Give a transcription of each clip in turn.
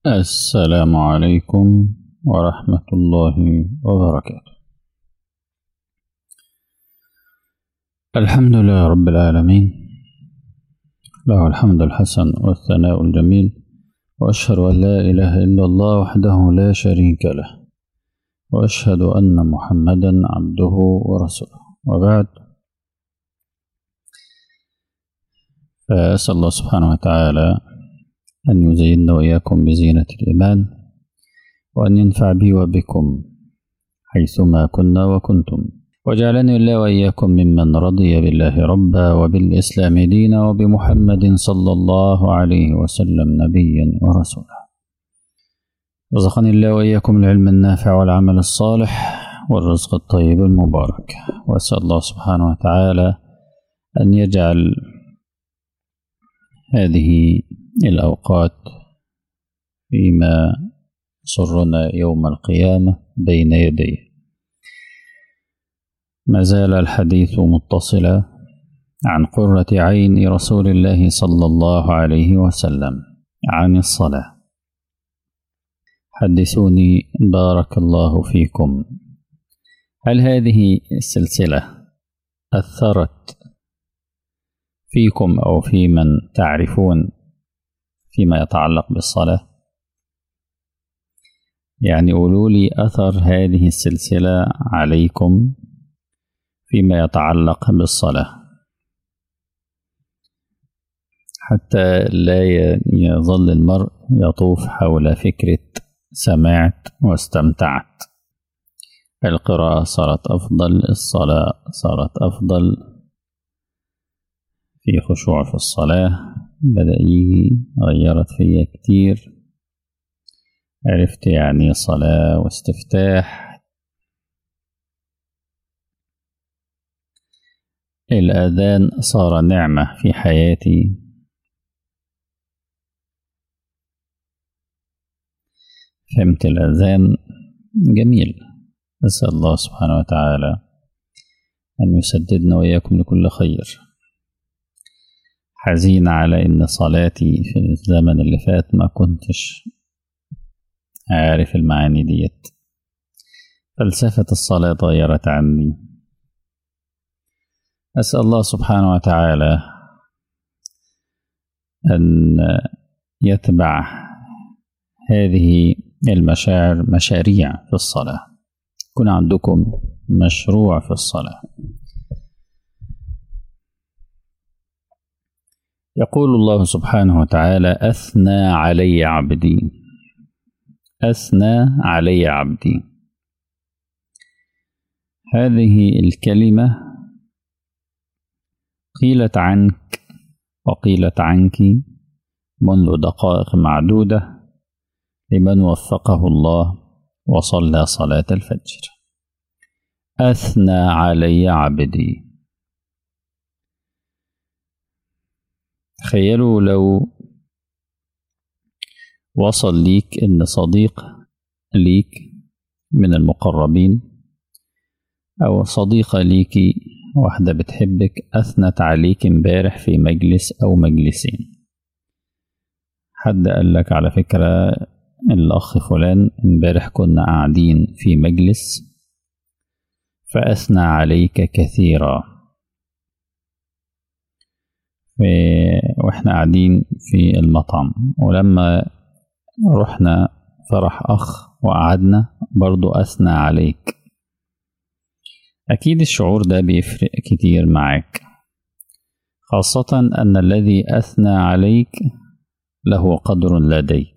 السلام عليكم ورحمة الله وبركاته الحمد لله رب العالمين له الحمد الحسن والثناء الجميل وأشهد أن لا إله إلا الله وحده لا شريك له وأشهد أن محمدا عبده ورسوله وبعد فأسأل الله سبحانه وتعالى أن يزيننا وإياكم بزينة الإيمان وأن ينفع بي وبكم حيثما كنا وكنتم وجعلني الله وإياكم ممن رضي بالله ربا وبالإسلام دينا وبمحمد صلى الله عليه وسلم نبيا ورسولا رزقني الله وإياكم العلم النافع والعمل الصالح والرزق الطيب المبارك وأسأل الله سبحانه وتعالى أن يجعل هذه الأوقات فيما سرنا يوم القيامة بين يديه ما زال الحديث متصلا عن قرة عين رسول الله صلى الله عليه وسلم عن الصلاة حدثوني بارك الله فيكم هل هذه السلسلة أثرت فيكم أو في من تعرفون فيما يتعلق بالصلاة يعني قولوا لي أثر هذه السلسلة عليكم فيما يتعلق بالصلاة حتى لا يظل المرء يطوف حول فكرة سمعت واستمتعت القراءة صارت أفضل الصلاة صارت أفضل في خشوع في الصلاة بدأ يجي غيرت فيا كتير عرفت يعني صلاة واستفتاح الأذان صار نعمة في حياتي فهمت الأذان جميل أسأل الله سبحانه وتعالى أن يسددنا وإياكم لكل خير حزين على إن صلاتي في الزمن اللي فات ما كنتش عارف المعاني ديت فلسفة الصلاة اتغيرت عني أسأل الله سبحانه وتعالى أن يتبع هذه المشاعر مشاريع في الصلاة يكون عندكم مشروع في الصلاة يقول الله سبحانه وتعالى أثنى علي عبدي أثنى علي عبدي هذه الكلمة قيلت عنك وقيلت عنك منذ دقائق معدودة لمن وفقه الله وصلى صلاة الفجر أثنى علي عبدي تخيلوا لو وصل ليك إن صديق ليك من المقربين أو صديقة ليكي واحدة بتحبك أثنت عليك امبارح في مجلس أو مجلسين حد قال لك على فكرة الأخ فلان امبارح كنا قاعدين في مجلس فأثنى عليك كثيرا واحنا قاعدين في المطعم ولما رحنا فرح أخ وقعدنا برضو أثنى عليك أكيد الشعور ده بيفرق كتير معاك خاصة أن الذي أثنى عليك له قدر لديك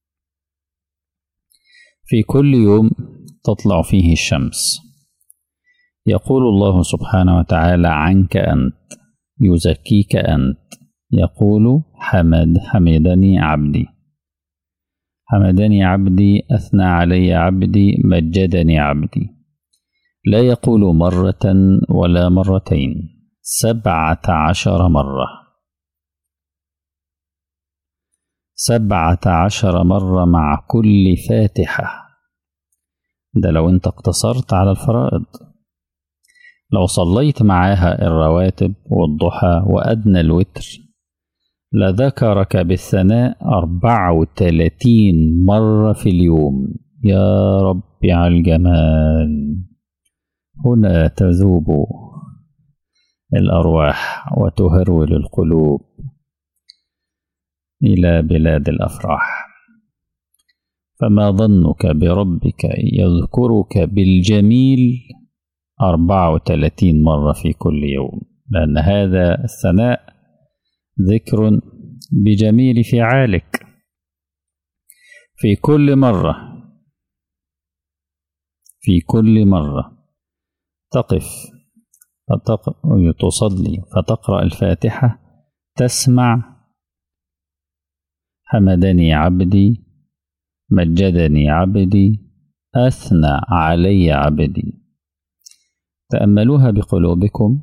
في كل يوم تطلع فيه الشمس يقول الله سبحانه وتعالى عنك أنت يزكيك أنت يقول حمد حمدني عبدي حمدني عبدي أثنى علي عبدي مجدني عبدي لا يقول مرة ولا مرتين سبعة عشر مرة سبعة عشر مرة مع كل فاتحة ده لو انت اقتصرت على الفرائض لو صليت معاها الرواتب والضحى وأدنى الوتر لذكرك بالثناء أربعة وثلاثين مرة في اليوم يا رب على الجمال هنا تذوب الأرواح وتهرول القلوب إلى بلاد الأفراح فما ظنك بربك يذكرك بالجميل أربعة وثلاثين مرة في كل يوم لأن هذا الثناء ذكر بجميل فعالك في كل مرة في كل مرة تقف تصلي فتقرأ الفاتحة تسمع حمدني عبدي مجدني عبدي أثنى علي عبدي تأملوها بقلوبكم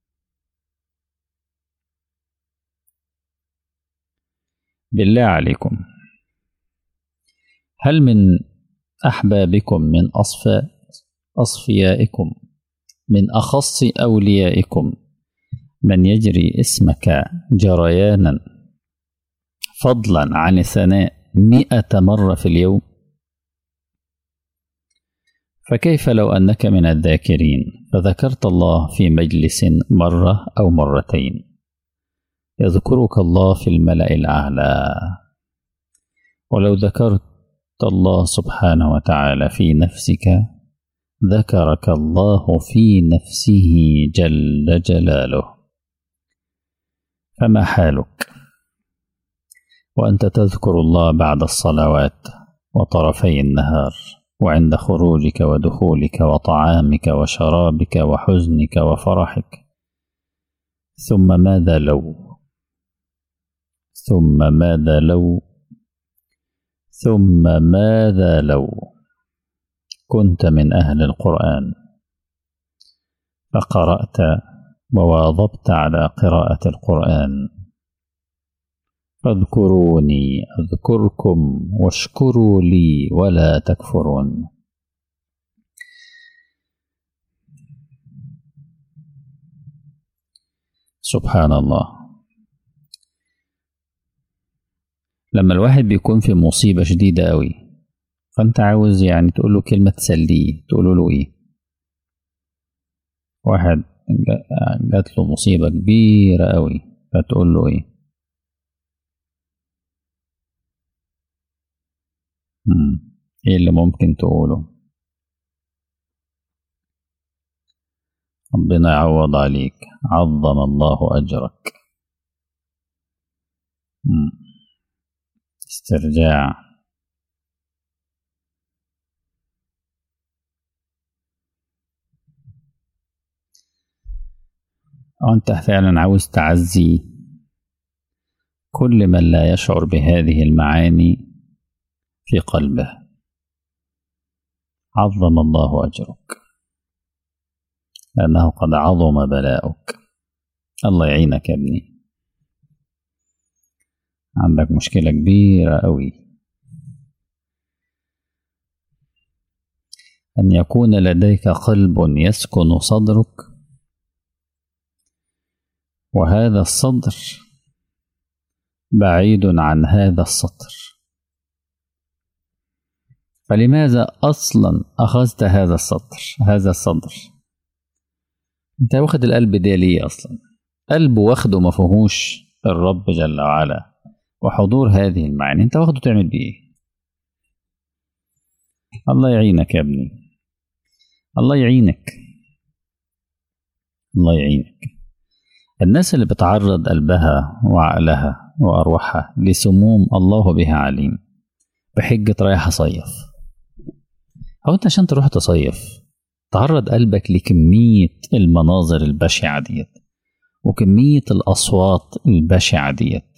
بالله عليكم هل من أحبابكم من أصفاء أصفيائكم من أخص أوليائكم من يجري اسمك جريانا فضلا عن الثناء مئة مرة في اليوم فكيف لو أنك من الذاكرين فذكرت الله في مجلس مرة أو مرتين يذكرك الله في الملأ الأعلى ولو ذكرت الله سبحانه وتعالى في نفسك ذكرك الله في نفسه جل جلاله فما حالك وأنت تذكر الله بعد الصلوات وطرفي النهار وعند خروجك ودخولك وطعامك وشرابك وحزنك وفرحك ثم ماذا لو ثم ماذا لو ثم ماذا لو كنت من أهل القرآن فقرأت وواظبت على قراءة القرآن فاذكروني أذكركم واشكروا لي ولا تكفرون سبحان الله لما الواحد بيكون في مصيبة شديدة قوي فأنت عاوز يعني تقول له كلمة تسليه تقول له إيه واحد جات له مصيبة كبيرة قوي فتقول له إيه مم. إيه اللي ممكن تقوله ربنا يعوض عليك عظم الله أجرك مم. استرجاع أنت فعلا عاوز تعزي كل من لا يشعر بهذه المعاني في قلبه عظم الله أجرك لأنه قد عظم بلاؤك الله يعينك يا ابني عندك مشكلة كبيرة أوي أن يكون لديك قلب يسكن صدرك وهذا الصدر بعيد عن هذا السطر فلماذا أصلا أخذت هذا السطر هذا الصدر أنت واخد القلب ده ليه أصلا قلب واخده ما فيهوش الرب جل وعلا وحضور هذه المعاني انت واخده تعمل بيه ايه الله يعينك يا ابني الله يعينك الله يعينك الناس اللي بتعرض قلبها وعقلها وأرواحها لسموم الله بها عليم بحجة رايح أصيف أو أنت عشان تروح تصيف تعرض قلبك لكمية المناظر البشعة ديت وكمية الأصوات البشعة ديت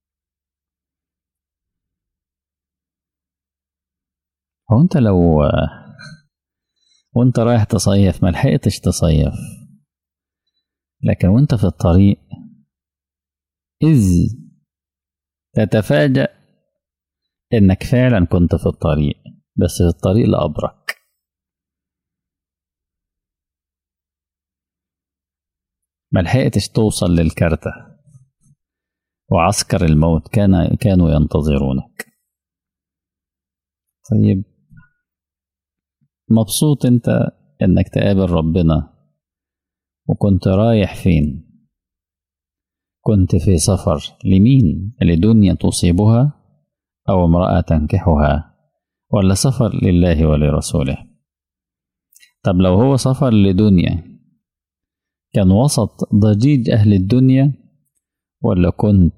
هو انت لو وانت رايح تصيف ما لحقتش تصيف لكن وانت في الطريق إذ تتفاجأ إنك فعلا كنت في الطريق بس في الطريق لأبرك ما لحقتش توصل للكارتة وعسكر الموت كان كانوا ينتظرونك طيب مبسوط انت انك تقابل ربنا وكنت رايح فين كنت في سفر لمين لدنيا تصيبها او امراه تنكحها ولا سفر لله ولرسوله طب لو هو سفر لدنيا كان وسط ضجيج اهل الدنيا ولا كنت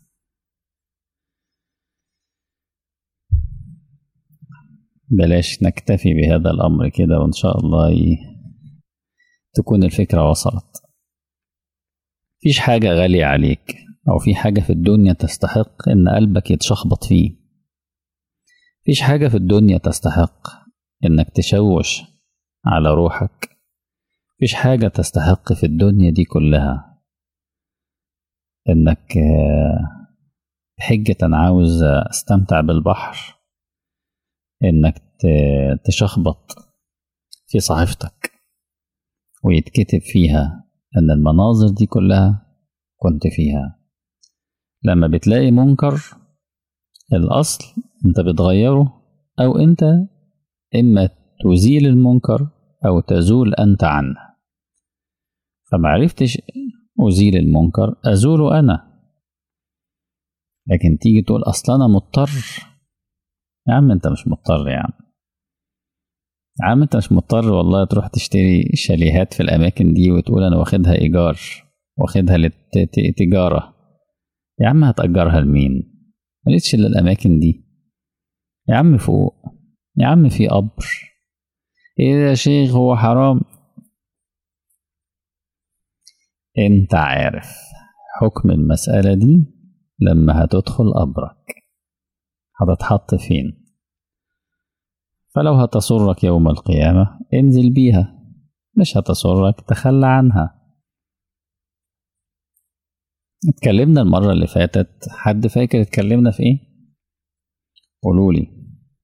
بلاش نكتفي بهذا الأمر كده وإن شاء الله ي... تكون الفكرة وصلت مفيش حاجة غالية عليك أو في حاجة في الدنيا تستحق إن قلبك يتشخبط فيه مفيش حاجة في الدنيا تستحق إنك تشوش على روحك مفيش حاجة تستحق في الدنيا دي كلها إنك بحجة أنا عاوز أستمتع بالبحر إنك تشخبط في صحيفتك ويتكتب فيها أن المناظر دي كلها كنت فيها لما بتلاقي منكر الأصل أنت بتغيره أو أنت إما تزيل المنكر أو تزول أنت عنه فمعرفتش أزيل المنكر أزوله أنا لكن تيجي تقول أصل أنا مضطر يا عم أنت مش مضطر يا عم يا عم أنت مش مضطر والله تروح تشتري شاليهات في الأماكن دي وتقول أنا واخدها إيجار واخدها للتجارة يا عم هتأجرها لمين؟ مليتش إلا الأماكن دي يا عم فوق يا عم في قبر إيه يا شيخ هو حرام انت عارف حكم المسألة دي لما هتدخل قبرك هتتحط فين فلو هتسرك يوم القيامة انزل بيها مش هتسرك تخلى عنها اتكلمنا المرة اللي فاتت حد فاكر اتكلمنا في ايه قولولي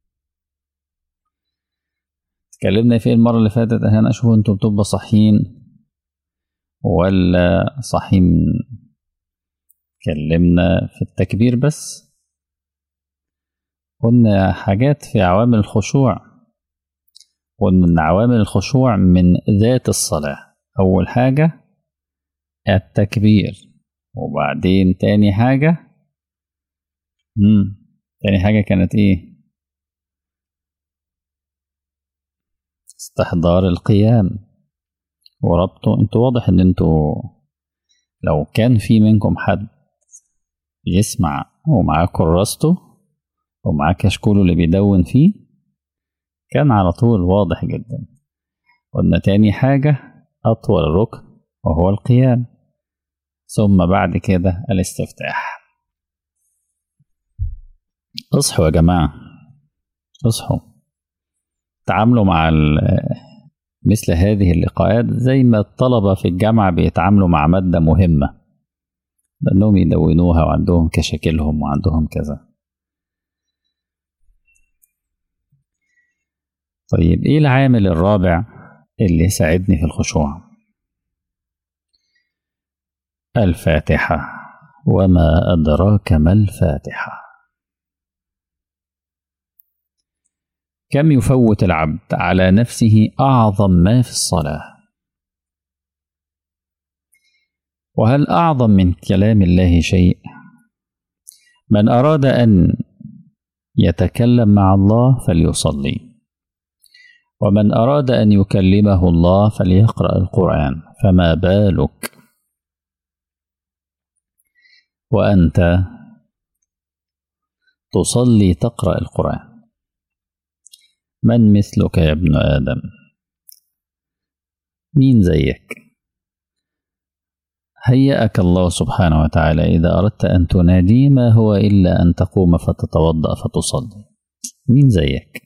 اتكلمنا في ايه المرة اللي فاتت اهنا اشوف انتوا بتبقى صحيين ولا صحيح اتكلمنا في التكبير بس قلنا حاجات في عوامل الخشوع قلنا ان عوامل الخشوع من ذات الصلاة اول حاجة التكبير وبعدين تاني حاجة مم. تاني حاجة كانت ايه استحضار القيام وربطه انتوا واضح ان انتوا لو كان في منكم حد يسمع ومعاه كراسته ومعاه كشكوله اللي بيدون فيه كان على طول واضح جدا قلنا تاني حاجة أطول ركن وهو القيام ثم بعد كده الاستفتاح اصحوا يا جماعة اصحوا تعاملوا مع مثل هذه اللقاءات زي ما الطلبة في الجامعة بيتعاملوا مع مادة مهمة لأنهم يدونوها وعندهم كشكلهم وعندهم كذا طيب إيه العامل الرابع اللي يساعدني في الخشوع الفاتحة وما أدراك ما الفاتحة كم يفوت العبد على نفسه أعظم ما في الصلاة وهل أعظم من كلام الله شيء من أراد أن يتكلم مع الله فليصلي ومن أراد أن يكلمه الله فليقرأ القرآن فما بالك وأنت تصلي تقرأ القرآن من مثلك يا ابن آدم مين زيك هيأك الله سبحانه وتعالى إذا أردت أن تنادي ما هو إلا أن تقوم فتتوضأ فتصلي مين زيك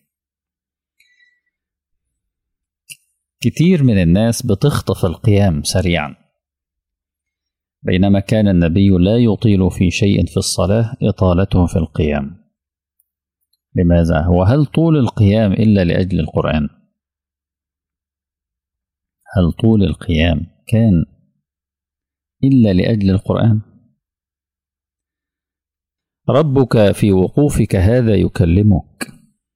كتير من الناس بتخطف القيام سريعا بينما كان النبي لا يطيل في شيء في الصلاة إطالته في القيام لماذا؟ وهل طول القيام إلا لأجل القرآن؟ هل طول القيام كان إلا لأجل القرآن؟ ربك في وقوفك هذا يكلمك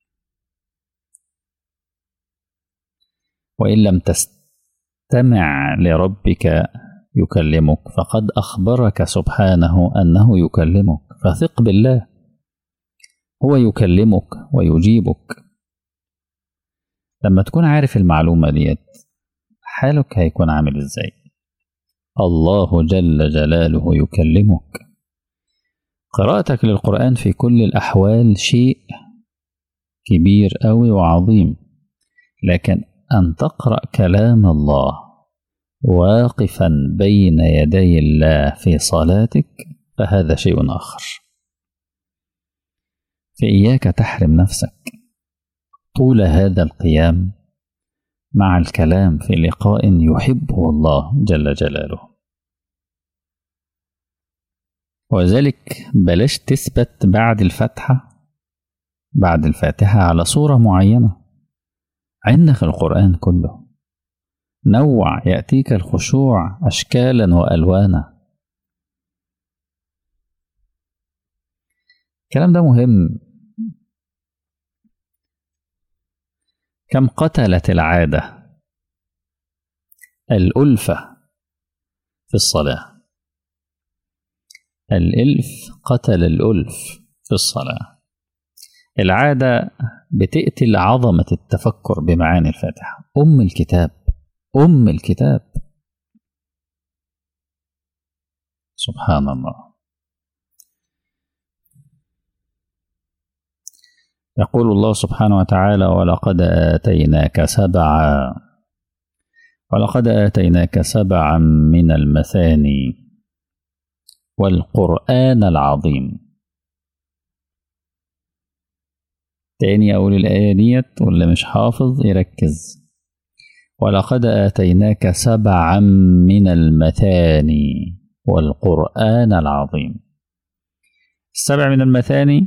وإن لم تستمع لربك يكلمك فقد أخبرك سبحانه أنه يكلمك فثق بالله هو يكلمك ويجيبك لما تكون عارف المعلومة ديت حالك هيكون عامل ازاي الله جل جلاله يكلمك قراءتك للقرآن في كل الأحوال شيء كبير أوي وعظيم لكن أن تقرأ كلام الله واقفا بين يدي الله في صلاتك فهذا شيء آخر فإياك تحرم نفسك طول هذا القيام مع الكلام في لقاء يحبه الله جل جلاله وذلك بلاش تثبت بعد الفتحة بعد الفاتحة على صورة معينة عندك القرآن كله نوع يأتيك الخشوع أشكالا وألوانا الكلام ده مهم كم قتلت العادة الألفة في الصلاة الإلف قتل الألف في الصلاة العادة بتقتل عظمة التفكر بمعاني الفاتحة أم الكتاب أم الكتاب سبحان الله يقول الله سبحانه وتعالى ولقد آتيناك سبعا ولقد آتيناك سبعا من المثاني والقرآن العظيم تاني أقول الآية ديت واللي مش حافظ يركز ولقد آتيناك سبعا من المثاني والقرآن العظيم السبع من المثاني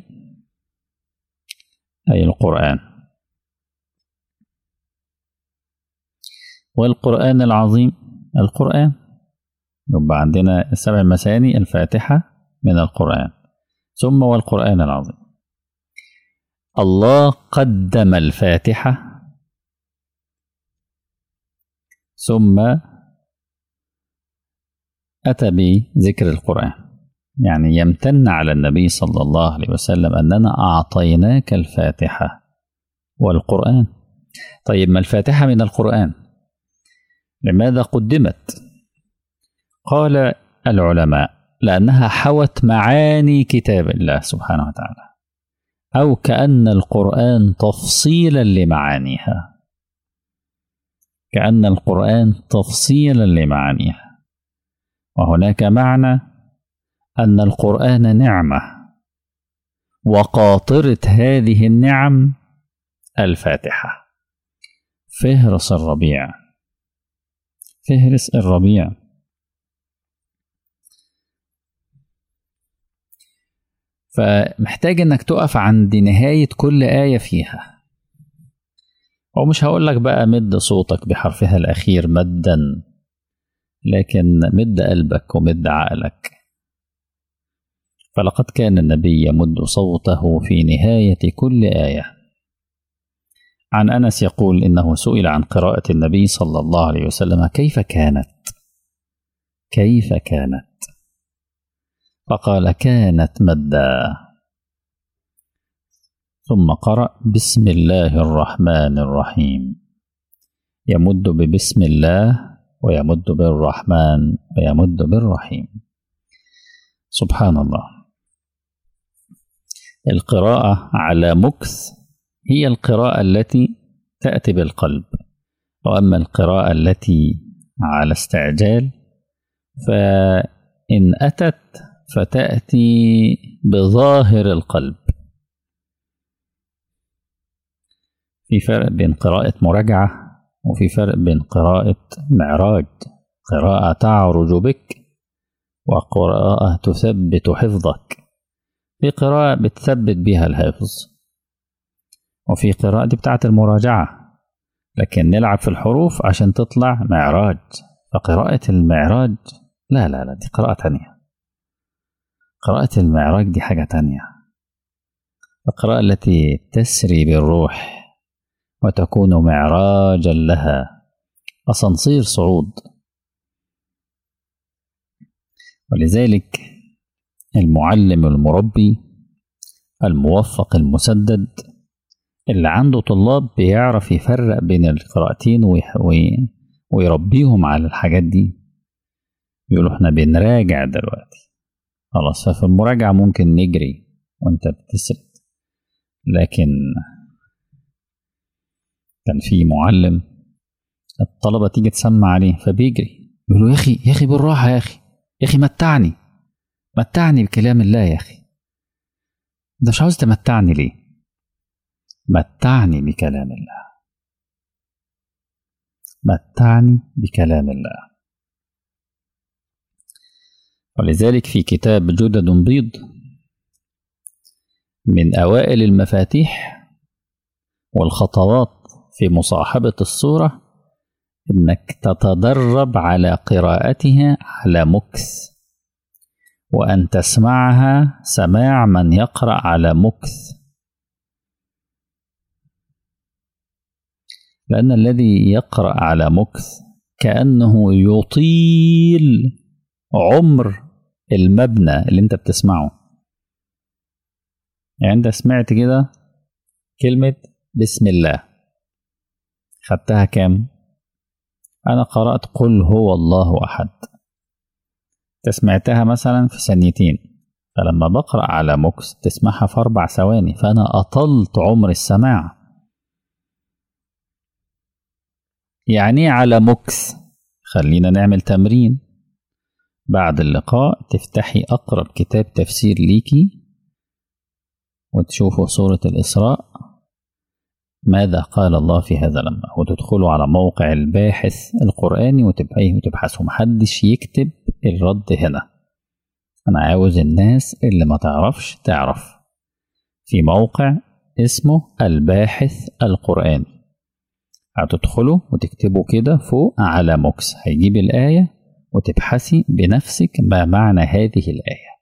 أي القرآن والقرآن العظيم القرآن يبقى عندنا السبع المثاني الفاتحة من القرآن ثم والقرآن العظيم الله قدم الفاتحة ثم أتى بذكر القرآن يعني يمتن على النبي صلى الله عليه وسلم أننا أعطيناك الفاتحة والقرآن طيب ما الفاتحة من القرآن لماذا قدمت قال العلماء لأنها حوت معاني كتاب الله سبحانه وتعالى أو كأن القرآن تفصيلا لمعانيها كأن القرآن تفصيلا لمعانيها وهناك معنى أن القرآن نعمة وقاطرة هذه النعم الفاتحة فهرس الربيع فهرس الربيع فمحتاج انك تقف عند نهاية كل آية فيها ومش هقول لك بقى مد صوتك بحرفها الأخير مدا لكن مد قلبك ومد عقلك فلقد كان النبي يمد صوته في نهاية كل آية عن أنس يقول إنه سئل عن قراءة النبي صلى الله عليه وسلم كيف كانت كيف كانت فقال كانت مدا ثم قرأ بسم الله الرحمن الرحيم يمد ببسم الله ويمد بالرحمن ويمد بالرحيم سبحان الله القراءة على مكث هي القراءة التي تأتي بالقلب وأما القراءة التي على استعجال فإن أتت فتأتي بظاهر القلب في فرق بين قراءة مراجعة وفي فرق بين قراءة معراج قراءة تعرج بك وقراءة تثبت حفظك في قراءة بتثبت بها الحفظ وفي قراءة دي بتاعت المراجعة لكن نلعب في الحروف عشان تطلع معراج فقراءة المعراج لا لا لا دي قراءة تانية قراءة المعراج دي حاجة تانية القراءة التي تسري بالروح وتكون معراجا لها أسانسير صعود ولذلك المعلم المربي الموفق المسدد اللي عنده طلاب بيعرف يفرق بين القراءتين ويربيهم على الحاجات دي يقولوا احنا بنراجع دلوقتي خلاص ففي المراجعة ممكن نجري وانت بتسرد لكن كان في معلم الطلبة تيجي تسمع عليه فبيجري يقولوا يا أخي يا أخي بالراحة يا أخي يا أخي متعني متعني بكلام الله يا أخي ده مش عاوز تمتعني ليه متعني بكلام الله متعني بكلام الله ولذلك في كتاب جدد بيض من أوائل المفاتيح والخطوات في مصاحبة الصورة إنك تتدرب على قراءتها على مكث وأن تسمعها سماع من يقرأ على مكث لأن الذي يقرأ على مكث كأنه يطيل عمر المبنى اللي انت بتسمعه يعني انت سمعت كده كلمة بسم الله خدتها كام انا قرأت قل هو الله احد سمعتها مثلا في ثانيتين فلما بقرأ على مكس تسمعها في أربع ثواني فأنا أطلت عمر السماع يعني على مكس خلينا نعمل تمرين بعد اللقاء تفتحي أقرب كتاب تفسير ليكي وتشوفوا سورة الإسراء ماذا قال الله في هذا لما وتدخلوا على موقع الباحث القرآني وتبحثوا محدش يكتب الرد هنا أنا عاوز الناس اللي ما تعرفش تعرف في موقع اسمه الباحث القرآني هتدخلوا وتكتبوا كده فوق على موكس هيجيب الآية وتبحثي بنفسك ما معنى هذه الآية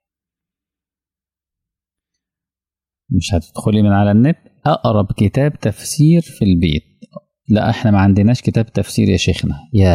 مش هتدخلي من على النت أقرب كتاب تفسير في البيت لا احنا ما عندناش كتاب تفسير يا شيخنا يا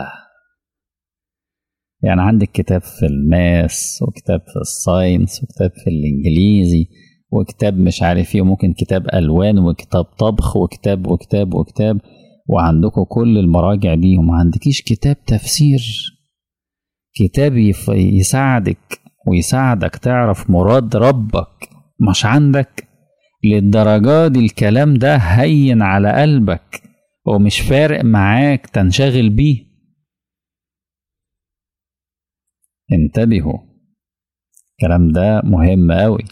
يعني عندك كتاب في الماس وكتاب في الساينس وكتاب في الانجليزي وكتاب مش عارف ايه وممكن كتاب الوان وكتاب طبخ وكتاب وكتاب وكتاب وعندكم كل المراجع دي وما عندكيش كتاب تفسير كتاب يساعدك ويساعدك تعرف مراد ربك مش عندك للدرجة دي الكلام ده هين على قلبك ومش فارق معاك تنشغل بيه انتبهوا الكلام ده مهم قوي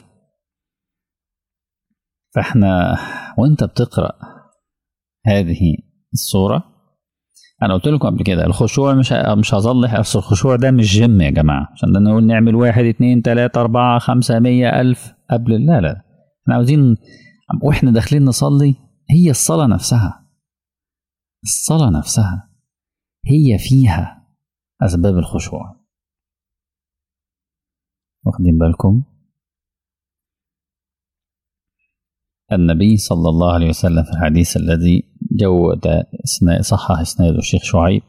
فاحنا وانت بتقرأ هذه الصورة انا قلت لكم قبل كده الخشوع مش مش هصلح اصل الخشوع ده مش جيم يا جماعة عشان ده نقول نعمل واحد اتنين تلاتة اربعة خمسة مية الف قبل لا لا احنا عاوزين واحنا داخلين نصلي هي الصلاة نفسها الصلاة نفسها هي فيها أسباب الخشوع واخدين بالكم النبي صلى الله عليه وسلم في الحديث الذي جود صحح اسناده الشيخ شعيب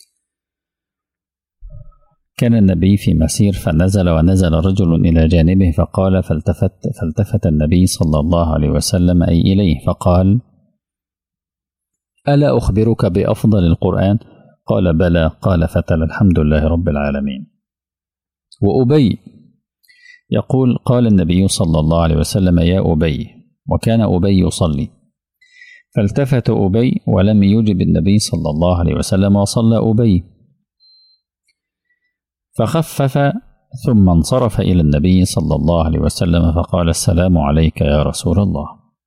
كان النبي في مسير فنزل ونزل رجل إلى جانبه فقال فالتفت, فالتفت النبي صلى الله عليه وسلم أي إليه فقال ألا أخبرك بأفضل القرآن قال بلى قال فتل الحمد لله رب العالمين وأبي يقول قال النبي صلى الله عليه وسلم يا أبي وكان أبي يصلي فالتفت أبي ولم يجب النبي صلى الله عليه وسلم وصلى أبي فخفف ثم انصرف إلى النبي صلى الله عليه وسلم فقال السلام عليك يا رسول الله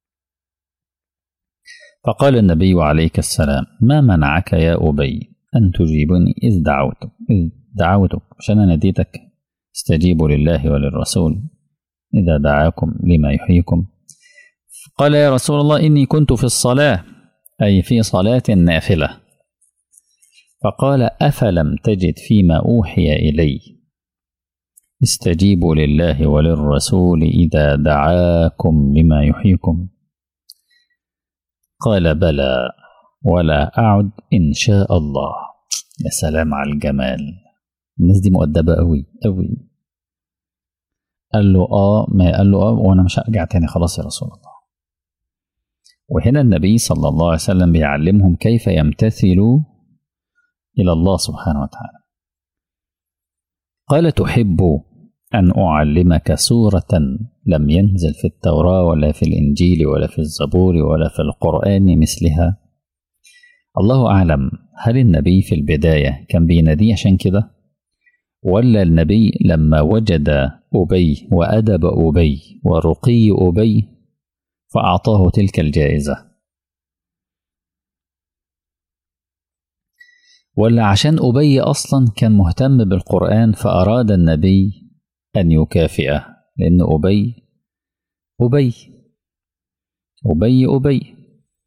فقال النبي عليك السلام ما منعك يا أبي أن تجيبني إذ دعوتك إذ دعوتك عشان أنا نديتك استجيبوا لله وللرسول إذا دعاكم لما يحييكم قال يا رسول الله إني كنت في الصلاة أي في صلاة نافلة فقال أفلم تجد فيما أوحي إلي استجيبوا لله وللرسول إذا دعاكم لما يحييكم قال بلى ولا أعد إن شاء الله يا سلام على الجمال الناس دي مؤدبة أوي أوي قال له آه ما قال له آه وأنا مش هرجع تاني خلاص يا رسول الله وهنا النبي صلى الله عليه وسلم بيعلمهم كيف يمتثلوا إلى الله سبحانه وتعالى قال تحب أن أعلمك سورة لم ينزل في التوراة ولا في الإنجيل ولا في الزبور ولا في القرآن مثلها الله أعلم هل النبي في البداية كان بيناديه عشان كده ولا النبي لما وجد أبي وأدب أبي ورقي أبي فأعطاه تلك الجائزة ولا عشان أبي أصلا كان مهتم بالقرآن فأراد النبي أن يكافئه لأن أبي أبي أبي أبي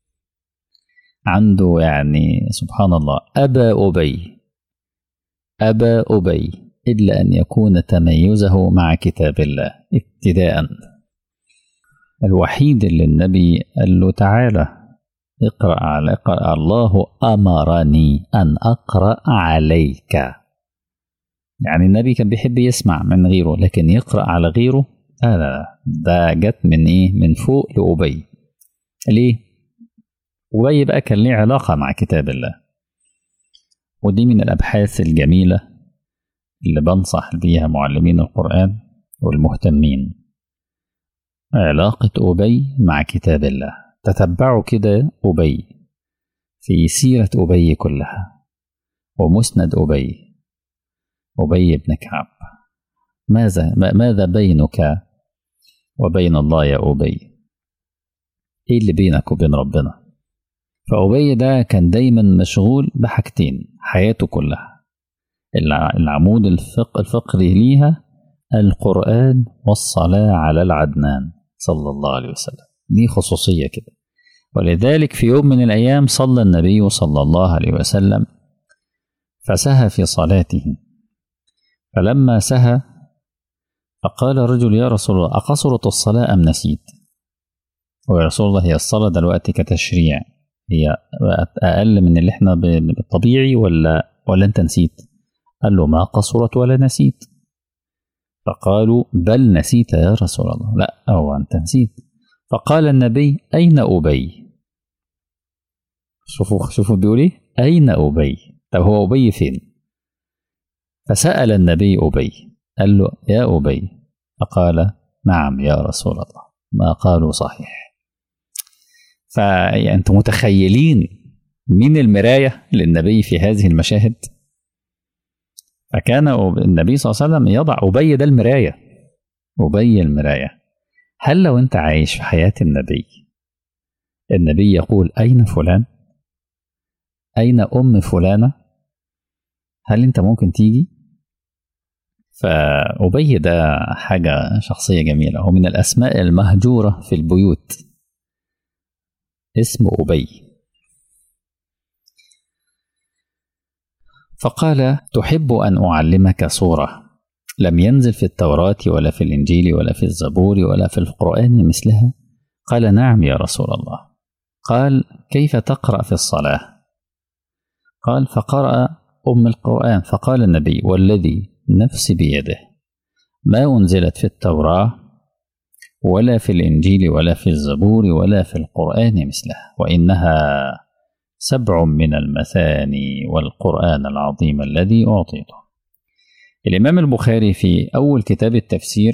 عنده يعني سبحان الله أبا أبي أبا أبي إلا أن يكون تميزه مع كتاب الله ابتداء الوحيد اللي النبي قال له تعالى اقرأ على اقرأ الله أمرني أن أقرأ عليك يعني النبي كان بيحب يسمع من غيره لكن يقرأ على غيره لا لا ده جت من إيه من فوق لأبي ليه أبي بقى كان ليه علاقة مع كتاب الله ودي من الأبحاث الجميلة اللي بنصح بيها معلمين القرآن والمهتمين علاقة أبي مع كتاب الله تتبعوا كده أبي في سيرة أبي كلها ومسند أبي أبي بن كعب ماذا ماذا بينك وبين الله يا أبي إيه اللي بينك وبين ربنا فأبي ده كان دايما مشغول بحاجتين حياته كلها العمود الفق الفقري ليها القرآن والصلاة على العدنان صلى الله عليه وسلم دي خصوصية كده ولذلك في يوم من الأيام صلى النبي صلى الله عليه وسلم فسهى في صلاته فلما سهى فقال الرجل يا رسول الله أقصرت الصلاة أم نسيت ويا رسول الله هي الصلاة دلوقتي كتشريع هي أقل من اللي احنا بالطبيعي ولا ولا أنت نسيت قال له ما قصرت ولا نسيت فقالوا بل نسيت يا رسول الله لا أو أنت نسيت فقال النبي أين أبي شوفوا شوفوا بيقول إيه أين أبي طب هو أبي فين فسأل النبي أبي قال له يا أبي فقال نعم يا رسول الله ما قالوا صحيح فأنتم متخيلين من المراية للنبي في هذه المشاهد فكان النبي صلى الله عليه وسلم يضع أبي ده المراية أبي المراية هل لو أنت عايش في حياة النبي النبي يقول أين فلان أين أم فلانة هل أنت ممكن تيجي فأبي ده حاجة شخصية جميلة هو من الأسماء المهجورة في البيوت اسم أبي فقال تحب أن أعلمك سورة لم ينزل في التوراة ولا في الإنجيل ولا في الزبور ولا في القرآن مثلها قال نعم يا رسول الله قال كيف تقرأ في الصلاة قال فقرأ أم القرآن فقال النبي والذي نفسي بيده ما أنزلت في التوراة ولا في الإنجيل ولا في الزبور ولا في القرآن مثلها وإنها سبع من المثاني والقرآن العظيم الذي أعطيته الإمام البخاري في أول كتاب التفسير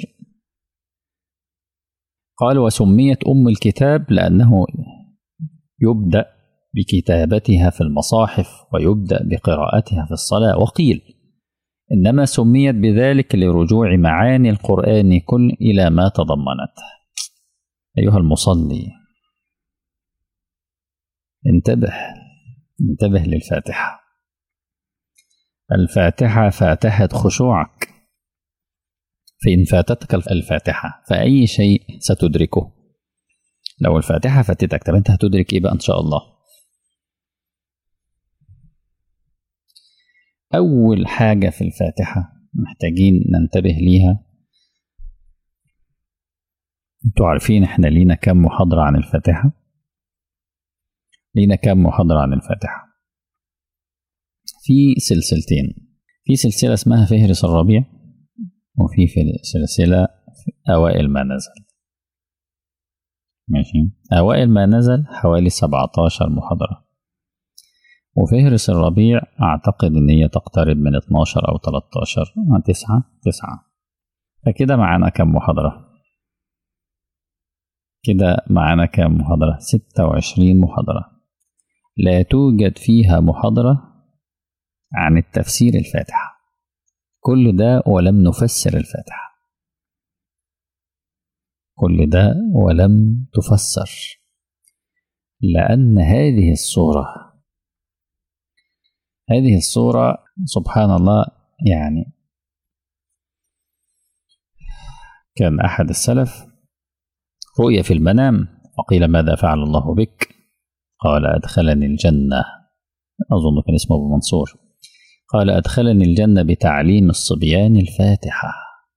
قال وسميت أم الكتاب لأنه يبدأ بكتابتها في المصاحف ويبدأ بقراءتها في الصلاة وقيل إنما سميت بذلك لرجوع معاني القرآن كل إلى ما تضمنته أيها المصلي انتبه انتبه للفاتحة الفاتحة فاتحة خشوعك فإن فاتتك الفاتحة فأي شيء ستدركه لو الفاتحة فاتتك طب أنت هتدرك إيه بقى إن شاء الله أول حاجة في الفاتحة محتاجين ننتبه ليها انتوا عارفين احنا لينا كم محاضرة عن الفاتحة لينا كم محاضرة عن الفاتحة في سلسلتين في سلسلة اسمها فهرس الربيع وفي سلسلة أوائل ما نزل ماشي أوائل ما نزل حوالي 17 محاضرة وفهرس الربيع أعتقد إن هي تقترب من 12 أو 13 تسعة تسعة فكده معانا كم محاضرة كده معانا كم محاضرة 26 محاضرة لا توجد فيها محاضرة عن التفسير الفاتحة كل ده ولم نفسر الفاتحة كل ده ولم تفسر لأن هذه الصورة هذه الصورة سبحان الله يعني كان أحد السلف رؤيا في المنام وقيل ماذا فعل الله بك قال أدخلني الجنة أظن كان اسمه أبو منصور قال أدخلني الجنة بتعليم الصبيان الفاتحة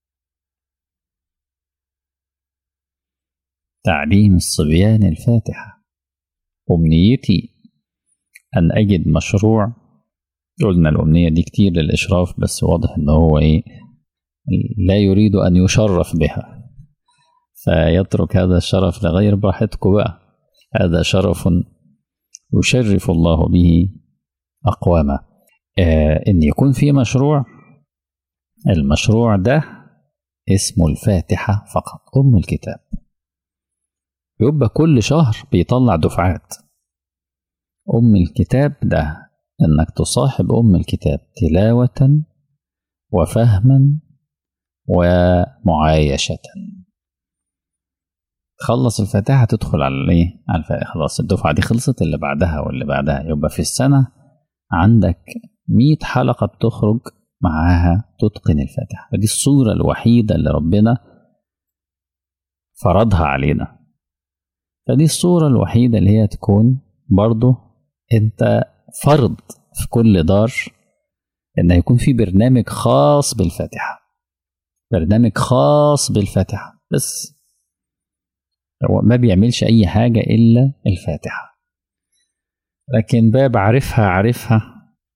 تعليم الصبيان الفاتحة أمنيتي أن أجد مشروع قلنا الأمنية دي كتير للإشراف بس واضح إن هو إيه لا يريد أن يشرف بها فيترك هذا الشرف لغير براحتكم بقى هذا شرف يشرف الله به أقوامه آه إن يكون في مشروع المشروع ده اسمه الفاتحة فقط أم الكتاب يبقى كل شهر بيطلع دفعات أم الكتاب ده إنك تصاحب أم الكتاب تلاوة وفهما ومعايشة تخلص الفاتحة تدخل على الايه؟ على الفاتحة خلاص الدفعة دي خلصت اللي بعدها واللي بعدها يبقى في السنة عندك مئة حلقة بتخرج معاها تتقن الفاتحة فدي الصورة الوحيدة اللي ربنا فرضها علينا فدي الصورة الوحيدة اللي هي تكون برضه انت فرض في كل دار ان يكون في برنامج خاص بالفاتحة برنامج خاص بالفاتحة بس هو ما بيعملش اي حاجة الا الفاتحة لكن باب عارفها عارفها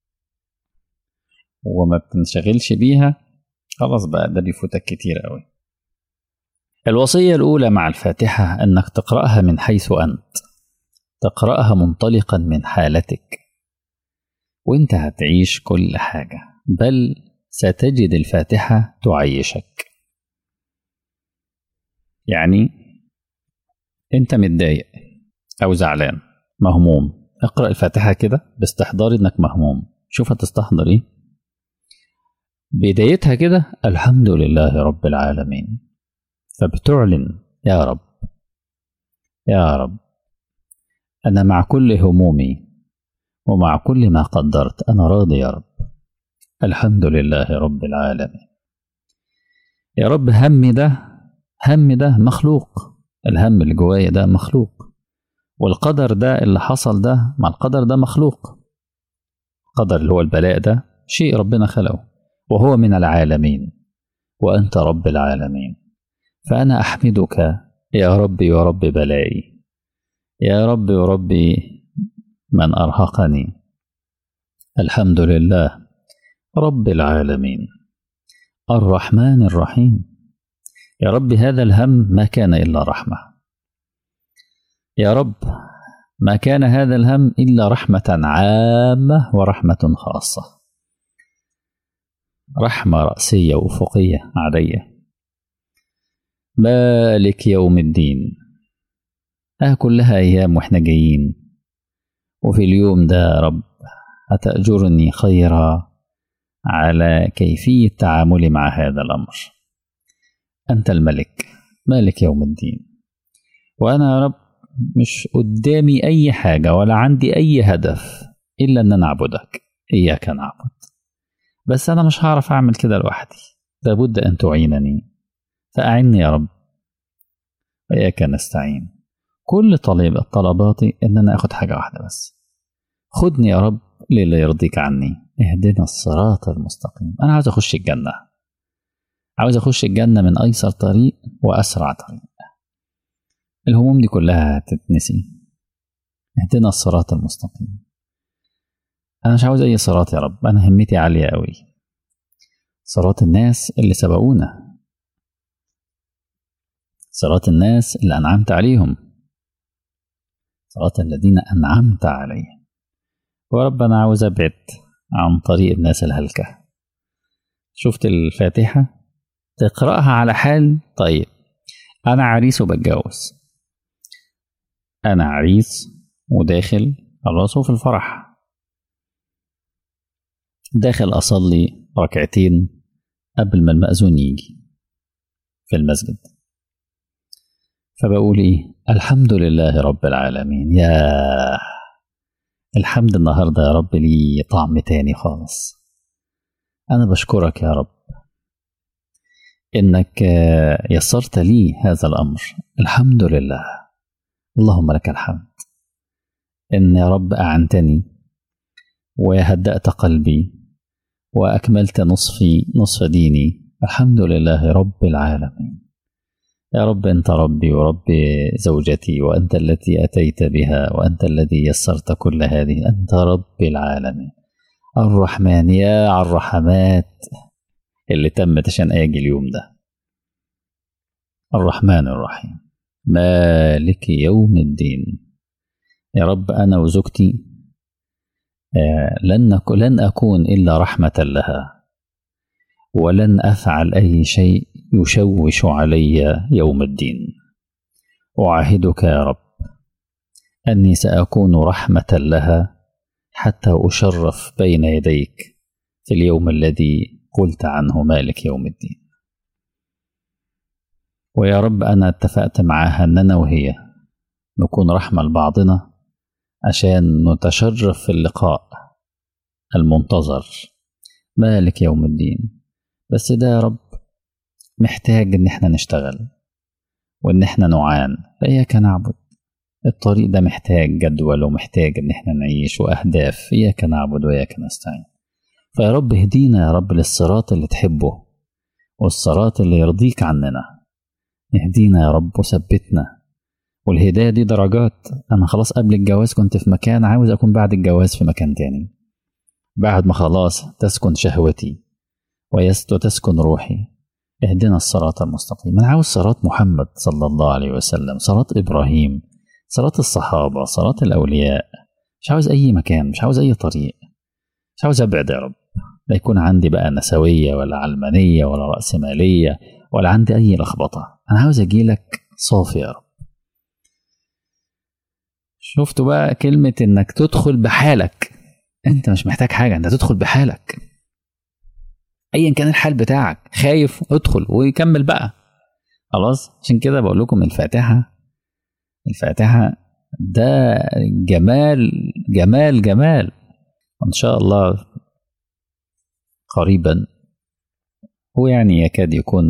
وما بتنشغلش بيها خلاص بقى ده بيفوتك كتير قوي الوصية الأولى مع الفاتحة أنك تقرأها من حيث أنت تقرأها منطلقا من حالتك وانت هتعيش كل حاجة بل ستجد الفاتحة تعيشك يعني انت متضايق أو زعلان مهموم اقرأ الفاتحة كده باستحضار انك مهموم شوف هتستحضر ايه بدايتها كده الحمد لله رب العالمين فبتعلن يا رب يا رب أنا مع كل همومي ومع كل ما قدرت أنا راضي يا رب الحمد لله رب العالمين يا رب همي ده همي ده مخلوق الهم اللي جوايا ده مخلوق والقدر ده اللي حصل ده مع القدر ده مخلوق القدر اللي هو البلاء ده شيء ربنا خلقه وهو من العالمين وأنت رب العالمين فأنا أحمدك يا ربي ورب بلائي يا ربي وربي من أرهقني الحمد لله رب العالمين الرحمن الرحيم يا رب هذا الهم ما كان إلا رحمة يا رب ما كان هذا الهم إلا رحمة عامة ورحمة خاصة رحمة رأسية وأفقية علي مالك يوم الدين آه كلها أيام وإحنا جايين وفي اليوم ده يا رب هتأجرني خيرا على كيفية تعاملي مع هذا الأمر أنت الملك مالك يوم الدين وأنا يا رب مش قدامي أي حاجة ولا عندي أي هدف إلا أن أنا أعبدك إياك نعبد بس أنا مش هعرف أعمل كده لوحدي لابد أن تعينني فأعني يا رب وإياك نستعين كل طلب طلباتي إن أنا أخد حاجة واحدة بس خدني يا رب للي يرضيك عني اهدنا الصراط المستقيم أنا عايز أخش الجنة عاوز اخش الجنه من ايسر طريق واسرع طريق الهموم دي كلها هتتنسي اهدنا الصراط المستقيم انا مش عاوز اي صراط يا رب انا همتي عاليه قوي صراط الناس اللي سبقونا صراط الناس اللي انعمت عليهم صراط الذين انعمت عليهم ورب انا عاوز ابعد عن طريق الناس الهلكه شفت الفاتحه تقراها على حال طيب انا عريس وبتجوز انا عريس وداخل خلاص في الفرح داخل اصلي ركعتين قبل ما المأذون يجي في المسجد فبقول ايه الحمد لله رب العالمين يا الحمد النهارده يا رب لي طعم تاني خالص انا بشكرك يا رب انك يسرت لي هذا الامر الحمد لله اللهم لك الحمد ان يا رب اعنتني وهدأت قلبي واكملت نصفي نصف ديني الحمد لله رب العالمين يا رب انت ربي ورب زوجتي وانت التي اتيت بها وانت الذي يسرت كل هذه انت رب العالمين الرحمن يا على الرحمات اللي تمت عشان اجي اليوم ده الرحمن الرحيم مالك يوم الدين يا رب انا وزوجتي لن لن اكون الا رحمه لها ولن افعل اي شيء يشوش علي يوم الدين اعاهدك يا رب اني ساكون رحمه لها حتى اشرف بين يديك في اليوم الذي قلت عنه مالك يوم الدين ويا رب انا اتفقت معاها ان انا وهي نكون رحمه لبعضنا عشان نتشرف في اللقاء المنتظر مالك يوم الدين بس ده يا رب محتاج ان احنا نشتغل وان احنا نعان فاياك نعبد الطريق ده محتاج جدول ومحتاج ان احنا نعيش واهداف اياك نعبد واياك نستعين فيا رب اهدينا يا رب للصراط اللي تحبه والصراط اللي يرضيك عننا اهدينا يا رب وثبتنا والهداية دي درجات أنا خلاص قبل الجواز كنت في مكان عاوز أكون بعد الجواز في مكان تاني بعد ما خلاص تسكن شهوتي وتسكن روحي اهدنا الصراط المستقيم أنا عاوز صراط محمد صلى الله عليه وسلم صراط إبراهيم صراط الصحابة صراط الأولياء مش عاوز أي مكان مش عاوز أي طريق مش عاوز أبعد يا رب لا يكون عندي بقى نسوية ولا علمانية ولا رأسمالية ولا عندي أي لخبطة أنا عاوز أجيلك صافي يا رب شفتوا بقى كلمة إنك تدخل بحالك أنت مش محتاج حاجة أنت تدخل بحالك أيا كان الحال بتاعك خايف ادخل ويكمل بقى خلاص عشان كده بقول لكم الفاتحة الفاتحة ده جمال جمال جمال وإن شاء الله قريبا هو يعني يكاد يكون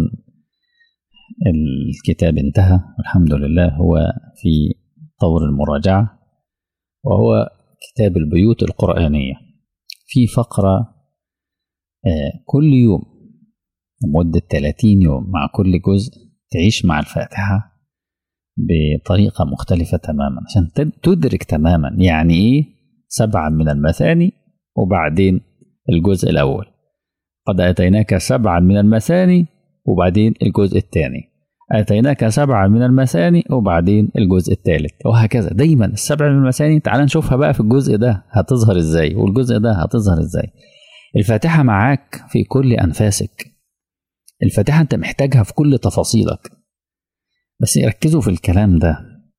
الكتاب انتهى والحمد لله هو في طور المراجعة وهو كتاب البيوت القرآنية في فقرة كل يوم لمدة 30 يوم مع كل جزء تعيش مع الفاتحة بطريقة مختلفة تماما عشان تدرك تماما يعني إيه سبعة من المثاني وبعدين الجزء الأول قد أتيناك سبعا من المثاني وبعدين الجزء الثاني أتيناك سبعا من المثاني وبعدين الجزء الثالث وهكذا دايما السبع من المثاني تعال نشوفها بقى في الجزء ده هتظهر ازاي والجزء ده هتظهر ازاي الفاتحة معاك في كل أنفاسك الفاتحة أنت محتاجها في كل تفاصيلك بس ركزوا في الكلام ده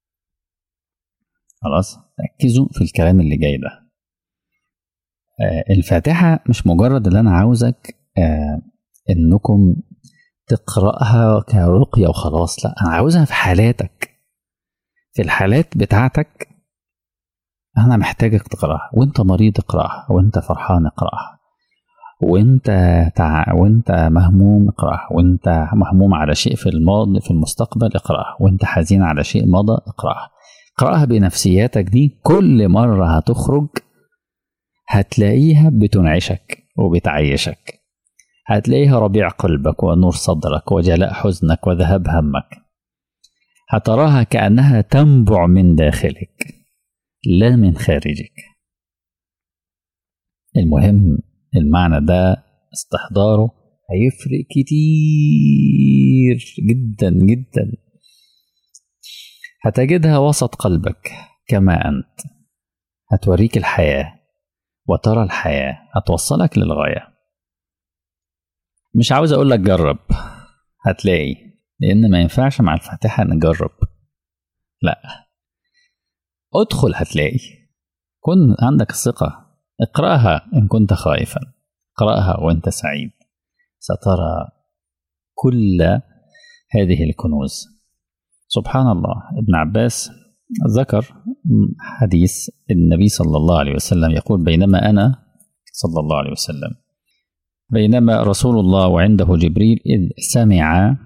خلاص ركزوا في الكلام اللي جاي ده آه الفاتحة مش مجرد اللي أنا عاوزك آه إنكم تقرأها كرقية وخلاص لا أنا عاوزها في حالاتك في الحالات بتاعتك أنا محتاجك تقرأها وأنت مريض اقرأها وأنت فرحان اقرأها وأنت تع... وأنت مهموم اقرأها وأنت مهموم على شيء في الماضي في المستقبل اقرأها وأنت حزين على شيء مضى اقرأها اقرأها بنفسياتك دي كل مرة هتخرج هتلاقيها بتنعشك وبتعيشك هتلاقيها ربيع قلبك ونور صدرك وجلاء حزنك وذهاب همك هتراها كأنها تنبع من داخلك لا من خارجك المهم المعنى ده استحضاره هيفرق كتير جدا جدا هتجدها وسط قلبك كما أنت هتوريك الحياة وترى الحياة هتوصلك للغاية مش عاوز أقول لك جرب هتلاقي لأن ما ينفعش مع الفاتحة نجرب لا ادخل هتلاقي كن عندك الثقة اقرأها إن كنت خائفا اقرأها وأنت سعيد سترى كل هذه الكنوز سبحان الله ابن عباس ذكر حديث النبي صلى الله عليه وسلم يقول بينما أنا صلى الله عليه وسلم بينما رسول الله وعنده جبريل إذ سمع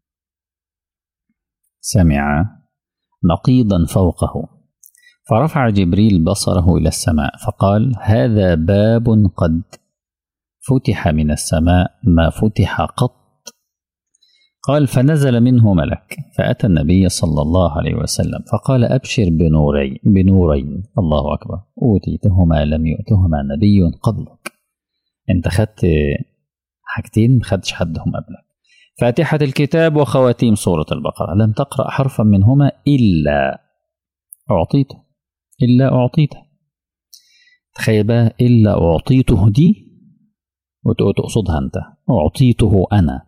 سمع نقيضا فوقه فرفع جبريل بصره إلى السماء فقال هذا باب قد فتح من السماء ما فتح قط قال فنزل منه ملك فأتى النبي صلى الله عليه وسلم فقال أبشر بنورين بنورين الله أكبر أوتيتهما لم يؤتهما نبي قبلك أنت خدت حاجتين ما خدش حدهم قبلك فاتحة الكتاب وخواتيم سورة البقرة لم تقرأ حرفا منهما إلا أعطيته إلا أعطيته تخيل بقى إلا أعطيته دي وتقصدها أنت أعطيته أنا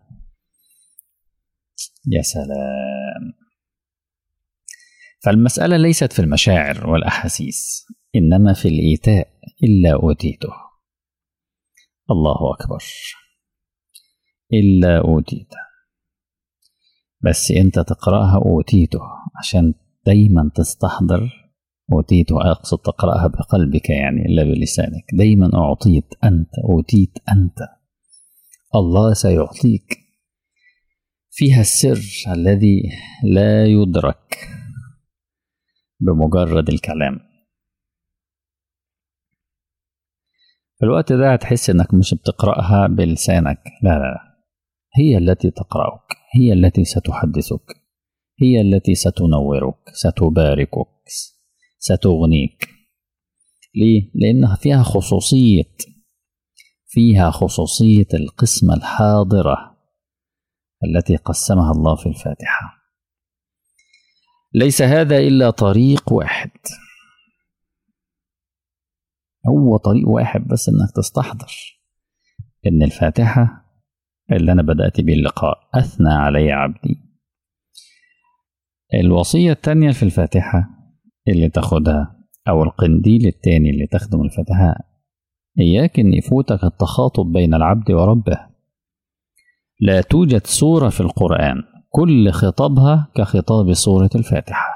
يا سلام فالمسألة ليست في المشاعر والأحاسيس إنما في الإيتاء إلا أوتيته الله أكبر إلا أوتيته بس أنت تقرأها أوتيته عشان دايما تستحضر أوتيته أقصد تقرأها بقلبك يعني لا بلسانك دايما أعطيت أنت أوتيت أنت الله سيعطيك فيها السر الذي لا يدرك بمجرد الكلام في الوقت ده هتحس انك مش بتقرأها بلسانك لا لا لا هي التي تقرأك هي التي ستحدثك هي التي ستنورك ستباركك ستغنيك ليه؟ لأنها فيها خصوصية فيها خصوصية القسمة الحاضرة التي قسمها الله في الفاتحة ليس هذا إلا طريق واحد هو طريق واحد بس إنك تستحضر إن الفاتحة اللي أنا بدأت بيه اللقاء أثنى علي عبدي الوصية التانية في الفاتحة اللي تاخدها أو القنديل التاني اللي تخدم الفاتحة إياك إن يفوتك التخاطب بين العبد وربه لا توجد سورة في القرآن كل خطابها كخطاب سورة الفاتحة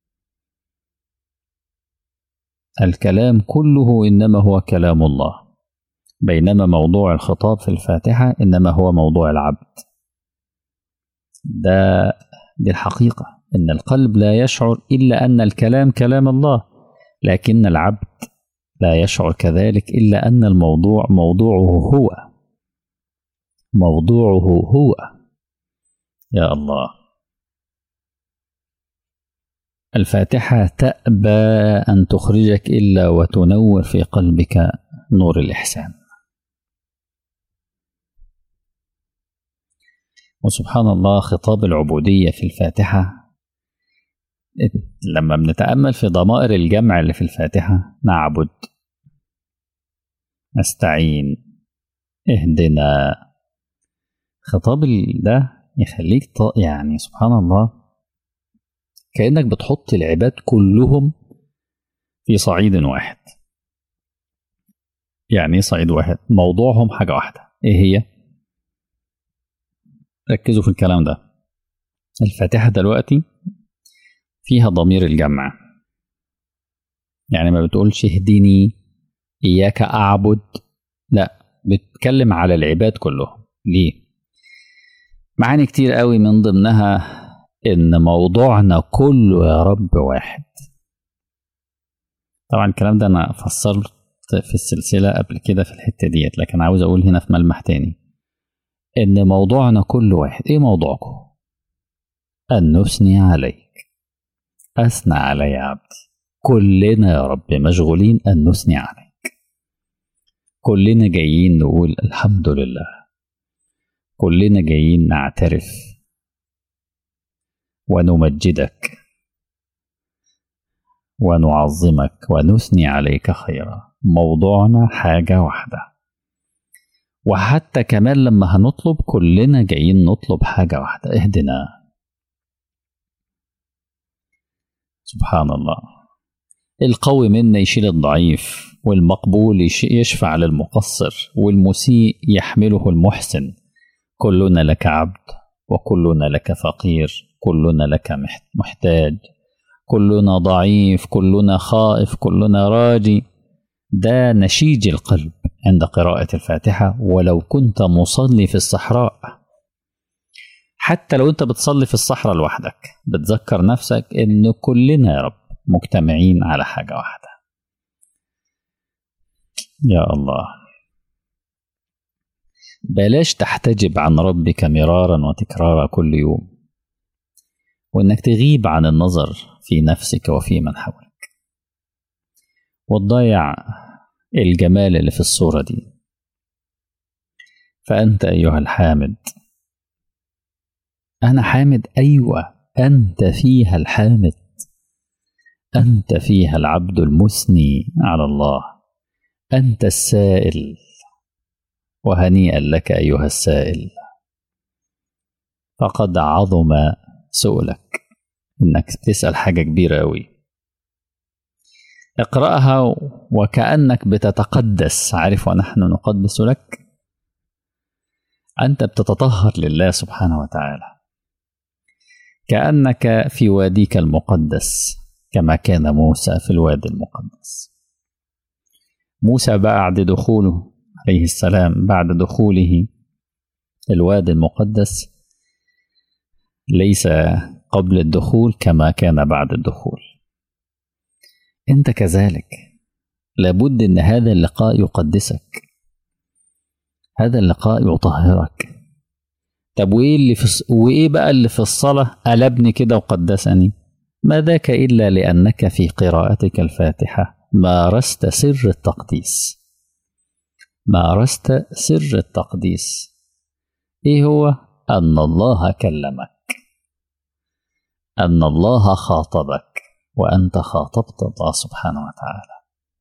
الكلام كله إنما هو كلام الله بينما موضوع الخطاب في الفاتحة إنما هو موضوع العبد ده دي الحقيقة إن القلب لا يشعر إلا أن الكلام كلام الله لكن العبد لا يشعر كذلك إلا أن الموضوع موضوعه هو موضوعه هو يا الله الفاتحة تأبى أن تخرجك إلا وتنور في قلبك نور الإحسان وسبحان الله خطاب العبودية في الفاتحة لما بنتأمل في ضمائر الجمع اللي في الفاتحة نعبد نستعين اهدنا خطاب ده يخليك ط... يعني سبحان الله كأنك بتحط العباد كلهم في صعيد واحد يعني ايه صعيد واحد موضوعهم حاجة واحدة ايه هي ركزوا في الكلام ده الفاتحة دلوقتي فيها ضمير الجمع يعني ما بتقولش اهدني إياك أعبد لا بتتكلم على العباد كلهم ليه معاني كتير قوي من ضمنها إن موضوعنا كله يا رب واحد طبعا الكلام ده أنا فسرت في السلسلة قبل كده في الحتة ديت لكن عاوز أقول هنا في ملمح تاني إن موضوعنا كل واحد إيه موضوعكم؟ أن نثني عليك أثنى علي يا عبدي كلنا يا رب مشغولين أن نثني عليك كلنا جايين نقول الحمد لله كلنا جايين نعترف ونمجدك ونعظمك ونثني عليك خيرا موضوعنا حاجة واحدة وحتى كمان لما هنطلب كلنا جايين نطلب حاجة واحدة اهدنا سبحان الله القوي منا يشيل الضعيف والمقبول يشفع للمقصر والمسيء يحمله المحسن كلنا لك عبد وكلنا لك فقير كلنا لك محتاج كلنا ضعيف كلنا خائف كلنا راجي ده نشيج القلب عند قراءة الفاتحة ولو كنت مصلي في الصحراء حتى لو انت بتصلي في الصحراء لوحدك بتذكر نفسك ان كلنا يا رب مجتمعين على حاجة واحدة يا الله بلاش تحتجب عن ربك مرارا وتكرارا كل يوم وانك تغيب عن النظر في نفسك وفي من حولك وتضيع الجمال اللي في الصورة دي فأنت أيها الحامد أنا حامد أيوة أنت فيها الحامد أنت فيها العبد المثني على الله أنت السائل وهنيئا لك أيها السائل فقد عظم سؤلك إنك تسأل حاجة كبيرة أوي اقرأها وكأنك بتتقدس عارف ونحن نقدس لك أنت بتتطهر لله سبحانه وتعالى كأنك في واديك المقدس كما كان موسى في الوادي المقدس موسى بعد دخوله عليه السلام بعد دخوله الوادي المقدس ليس قبل الدخول كما كان بعد الدخول انت كذلك لابد ان هذا اللقاء يقدسك هذا اللقاء يطهرك طب وايه اللي في وايه بقى اللي في الصلاه قلبني كده وقدسني ما ذاك الا لانك في قراءتك الفاتحه مارست سر التقديس مارست سر التقديس ايه هو ان الله كلمك ان الله خاطبك وانت خاطبت الله سبحانه وتعالى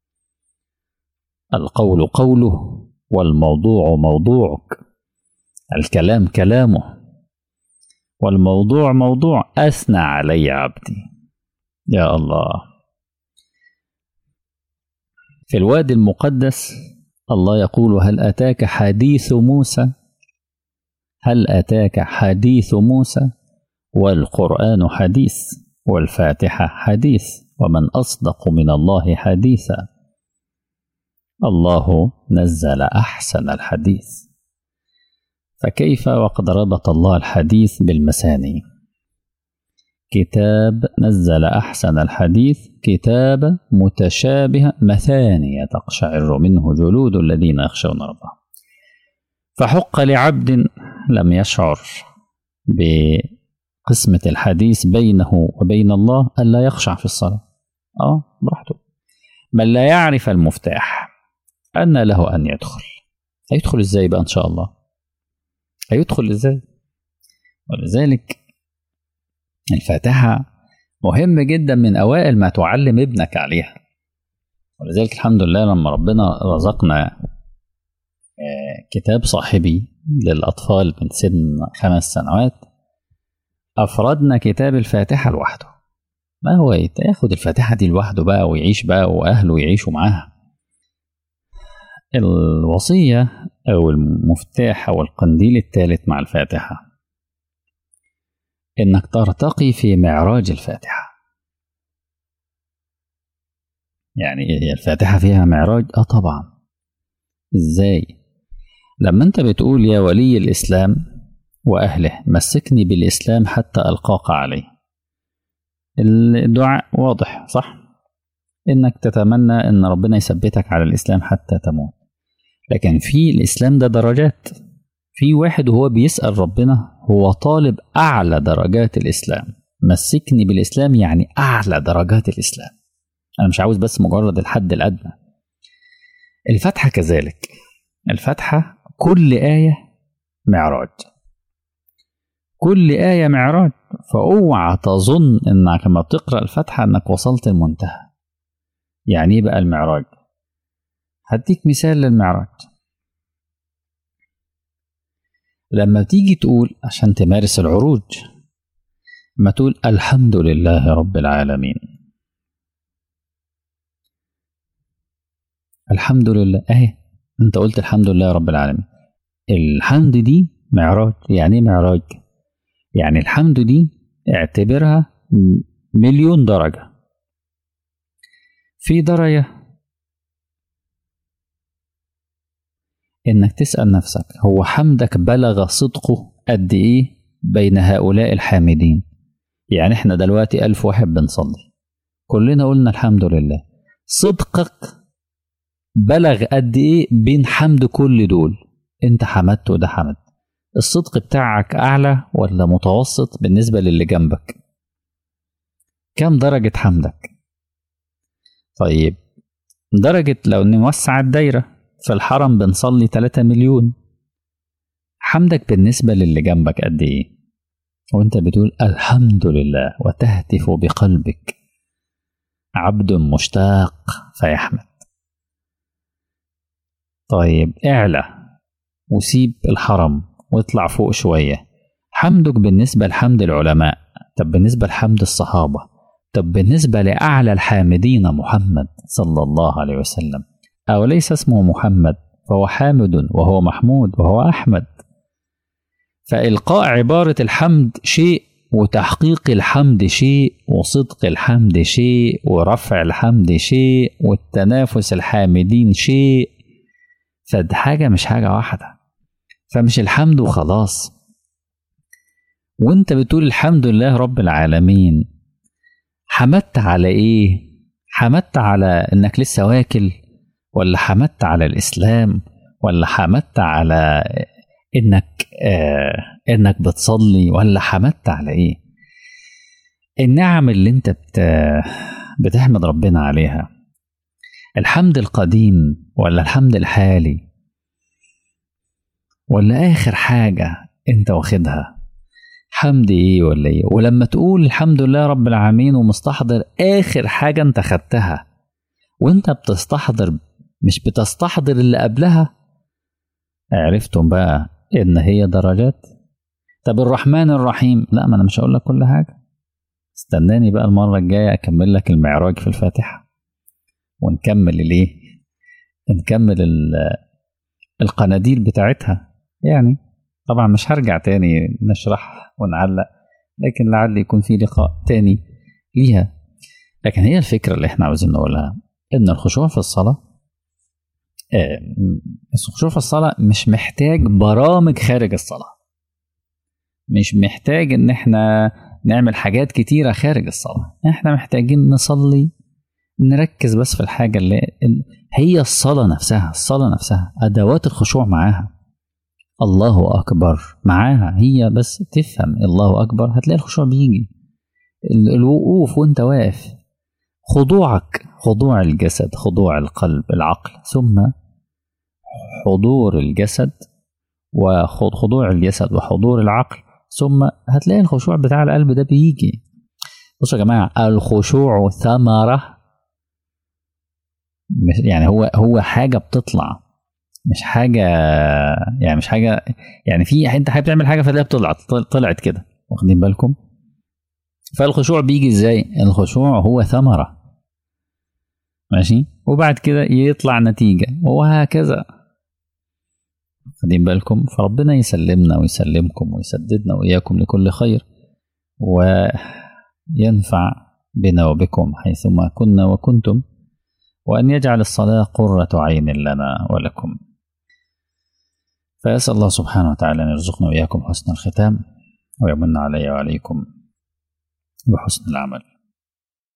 القول قوله والموضوع موضوعك الكلام كلامه والموضوع موضوع اثنى علي عبدي يا الله في الوادي المقدس الله يقول هل اتاك حديث موسى هل اتاك حديث موسى والقران حديث والفاتحه حديث ومن اصدق من الله حديثا الله نزل احسن الحديث فكيف وقد ربط الله الحديث بالمثاني كتاب نزل احسن الحديث كتاب متشابه مثاني تقشعر منه جلود الذين يخشون ربهم فحق لعبد لم يشعر بقسمة الحديث بينه وبين الله ألا يخشع في الصلاة اه براحته بل لا يعرف المفتاح أن له أن يدخل هيدخل ازاي بقى إن شاء الله هيدخل ازاي ولذلك الفاتحة مهم جدا من أوائل ما تعلم ابنك عليها ولذلك الحمد لله لما ربنا رزقنا كتاب صاحبي للأطفال من سن خمس سنوات أفردنا كتاب الفاتحة لوحده ما هو ياخد الفاتحة دي لوحده بقى ويعيش بقى وأهله يعيشوا معاها الوصية أو المفتاح أو القنديل الثالث مع الفاتحة إنك ترتقي في معراج الفاتحة يعني هي الفاتحة فيها معراج؟ آه طبعا إزاي؟ لما أنت بتقول يا ولي الإسلام وأهله مسكني بالإسلام حتى ألقاك عليه الدعاء واضح صح؟ إنك تتمنى إن ربنا يثبتك على الإسلام حتى تموت لكن في الإسلام ده درجات في واحد وهو بيسأل ربنا هو طالب أعلى درجات الإسلام مسكني بالإسلام يعني أعلى درجات الإسلام أنا مش عاوز بس مجرد الحد الأدنى الفتحة كذلك الفتحة كل آية معراج كل آية معراج فأوعى تظن إنك لما بتقرأ الفتحة إنك وصلت المنتهى يعني إيه بقى المعراج هديك مثال للمعراج لما تيجي تقول عشان تمارس العروج ما تقول الحمد لله رب العالمين الحمد لله اهي انت قلت الحمد لله رب العالمين الحمد دي معراج يعني ايه معراج يعني الحمد دي اعتبرها مليون درجة في درجة انك تسأل نفسك هو حمدك بلغ صدقه قد ايه بين هؤلاء الحامدين يعني احنا دلوقتي ألف واحد بنصلي كلنا قلنا الحمد لله صدقك بلغ قد ايه بين حمد كل دول انت حمدت وده حمد الصدق بتاعك اعلى ولا متوسط بالنسبه للي جنبك كم درجه حمدك طيب درجه لو نوسع الدايره في الحرم بنصلي 3 مليون حمدك بالنسبه للي جنبك قد ايه وانت بتقول الحمد لله وتهتف بقلبك عبد مشتاق فيحمد طيب اعلى وسيب الحرم واطلع فوق شوية حمدك بالنسبة لحمد العلماء طب بالنسبة لحمد الصحابة طب بالنسبة لأعلى الحامدين محمد صلى الله عليه وسلم أو ليس اسمه محمد فهو حامد وهو محمود وهو أحمد فإلقاء عبارة الحمد شيء وتحقيق الحمد شيء وصدق الحمد شيء ورفع الحمد شيء والتنافس الحامدين شيء فدي حاجة مش حاجة واحدة فمش الحمد وخلاص وانت بتقول الحمد لله رب العالمين حمدت على ايه حمدت على انك لسه واكل ولا حمدت على الاسلام ولا حمدت على انك آه انك بتصلي ولا حمدت على ايه النعم اللي انت بت بتحمد ربنا عليها الحمد القديم ولا الحمد الحالي ولا اخر حاجه انت واخدها حمد ايه ولا ايه ولما تقول الحمد لله رب العالمين ومستحضر اخر حاجه انت خدتها وانت بتستحضر مش بتستحضر اللي قبلها عرفتم بقى ان هي درجات طب الرحمن الرحيم لا ما انا مش هقول لك كل حاجه استناني بقى المره الجايه اكمل لك المعراج في الفاتحه ونكمل الايه نكمل القناديل بتاعتها يعني طبعا مش هرجع تاني نشرح ونعلق لكن لعل يكون في لقاء تاني ليها لكن هي الفكرة اللي احنا عاوزين نقولها ان الخشوع في الصلاة آه الخشوع في الصلاة مش محتاج برامج خارج الصلاة مش محتاج ان احنا نعمل حاجات كتيرة خارج الصلاة احنا محتاجين نصلي نركز بس في الحاجة اللي هي الصلاة نفسها الصلاة نفسها أدوات الخشوع معاها الله أكبر معاها هي بس تفهم الله أكبر هتلاقي الخشوع بيجي الوقوف وانت واقف خضوعك خضوع الجسد خضوع القلب العقل ثم حضور الجسد وخضوع الجسد وحضور العقل ثم هتلاقي الخشوع بتاع القلب ده بيجي بصوا يا جماعة الخشوع ثمرة يعني هو هو حاجه بتطلع مش حاجه يعني مش حاجه يعني في انت بتعمل حاجه فتلاقيها بتطلع طلعت كده واخدين بالكم فالخشوع بيجي ازاي الخشوع هو ثمره ماشي وبعد كده يطلع نتيجه وهكذا واخدين بالكم فربنا يسلمنا ويسلمكم ويسددنا واياكم لكل خير وينفع بنا وبكم حيثما كنا وكنتم وأن يجعل الصلاة قرة عين لنا ولكم فأسأل الله سبحانه وتعالى أن يرزقنا وإياكم حسن الختام ويمن علي وعليكم بحسن العمل